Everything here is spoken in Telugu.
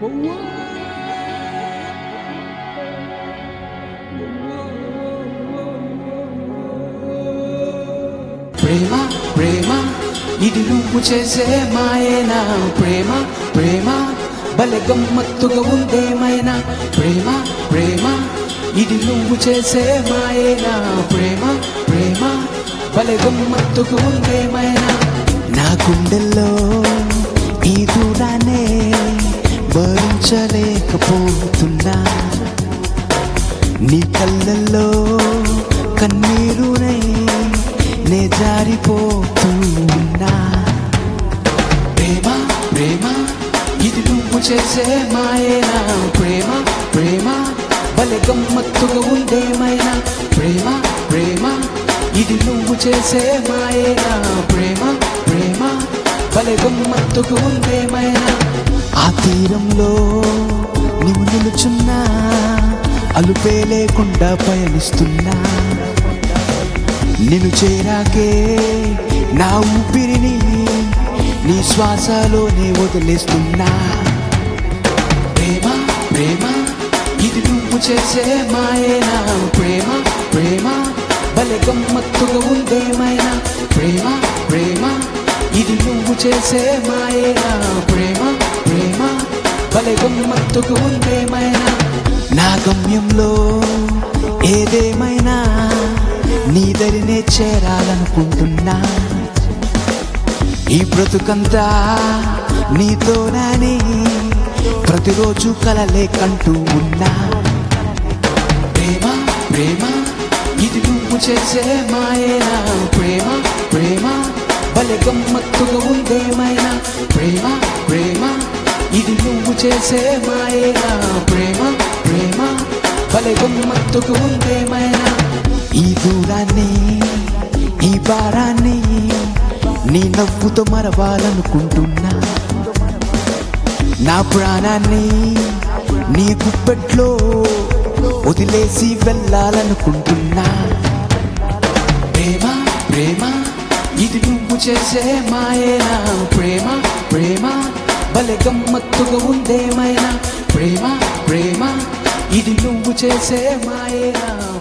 ప్రేమ ప్రేమ ఇది నువ్వు చేసే మాయేనా ప్రేమ ప్రేమ భలే గమ్మత్తుగా ఉందేమైనా ప్రేమ ప్రేమ ఇది నువ్వు చేసే మాయేనా ప్రేమ ప్రేమ భలే గమ్మత్తుగా ఉందేమైనా నా గుండెల్లో ఈ దూరానే భరించలేకపోతున్నా నీ కళ్ళల్లో కన్నీరునై నే జారిపోతున్నా ప్రేమ ప్రేమ ఇది నువ్వు చేసే మాయేనా ప్రేమ ప్రేమ భలే గమ్మత్తుగా ఉందేమైనా ప్రేమ ప్రేమ ఇది నువ్వు చేసే మాయేనా ప్రేమ ప్రేమ భలే గమ్మత్తుగా ఉందేమైనా ఆ తీరంలో నువ్వు నిలుచున్నా అలుపే లేకుండా పయనిస్తున్నా నిన్ను చేరాకే నా ఊపిరిని నీ శ్వాసలోనే వదిలేస్తున్నా ప్రేమ ప్రేమ ఇది నువ్వు చేసే మాయేనా ప్రేమ ప్రేమ భలే గమ్మత్తుగా ఉందేమైనా ప్రేమ ప్రేమ ఇది నువ్వు చేసే మాయేనా ప్రేమ ప్రేమ భలే గమ్మత్తుగా ఉందేమైనా నా గమ్యంలో ఏదేమైనా నీ దరినే చేరాలనుకుంటున్నా ఈ బ్రతుకంతా నీతోనని ప్రతిరోజు కలలే కంటూ ఉన్నా ప్రేమ ప్రేమ ఇది నువ్వు చేసే మాయేనా ప్రేమ ప్రేమ భలే గమ్మత్తుగా ఉందేమైనా ప్రేమ ప్రేమ ఇది నువ్వు చేసే మాయేనా ప్రేమ ప్రేమ భలే గమ్మత్తుగా ఉందేమైనా ఈ దూరాన్ని ఈ భారాన్ని నీ నవ్వుతో మరవాలనుకుంటున్నా నా ప్రాణాన్ని నీ గుప్పెట్లో వదిలేసి వెళ్ళాలనుకుంటున్నా ప్రేమ ప్రేమ ఇది నువ్వు చేసే మాయేనా ప్రేమ ప్రేమ భలే గమ్మత్తుగా ఉందేమైనా ప్రేమ ప్రేమ ఇది నువ్వు చేసే మాయేనా